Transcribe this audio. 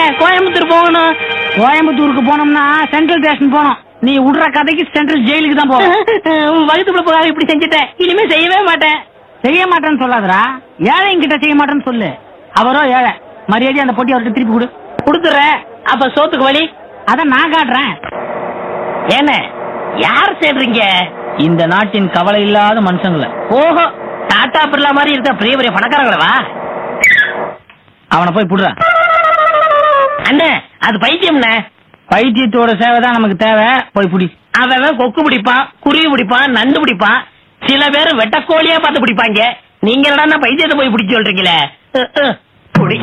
கோயம்புத்தூர் போகணும் கோயம்புத்தூருக்கு போனோம்னா சென்ட்ரல் ஸ்டேஷன் போனோம் நீ விடுற கதைக்கு சென்ட்ரல் ஜெயிலுக்கு தான் போவோம் வகுத்துக்குள்ள போகாத இப்படி செஞ்சுட்டேன் இனிமே செய்யவே மாட்டேன் செய்ய மாட்டேன்னு சொல்லாதடா ஏழைங்க கிட்ட செய்ய மாட்டேன்னு சொல்லு அவரோ ஏழை மரியாதை அந்த பொட்டி அவர்கிட்ட திருப்பி கொடு கொடுத்துறேன் அப்ப சோத்துக்கு வழி அத நான் காட்டுறேன் என்ன யார் சேர்றீங்க இந்த நாட்டின் கவலை இல்லாத மனுஷங்கள ஓஹோ டாடா பிர்லா மாதிரி இருக்க பெரிய பெரிய பணக்காரங்களவா அவனை போய் புடுற அண்ணே அது பைத்தியம்ண்ணே பைத்தியத்தோட சேவை தான் நமக்கு தேவை போய் புடி அவன் அவன் கொக்கு பிடிப்பான் குருவி பிடிப்பான் நண்டு பிடிப்பான் சில பேர் வெட்டக்கோழியா பார்த்து பிடிப்பாங்க நீங்க என்னடா பைத்தியத்தை போய் பிடிச்சு சொல்றீங்களே அஹ், அஹ். புடி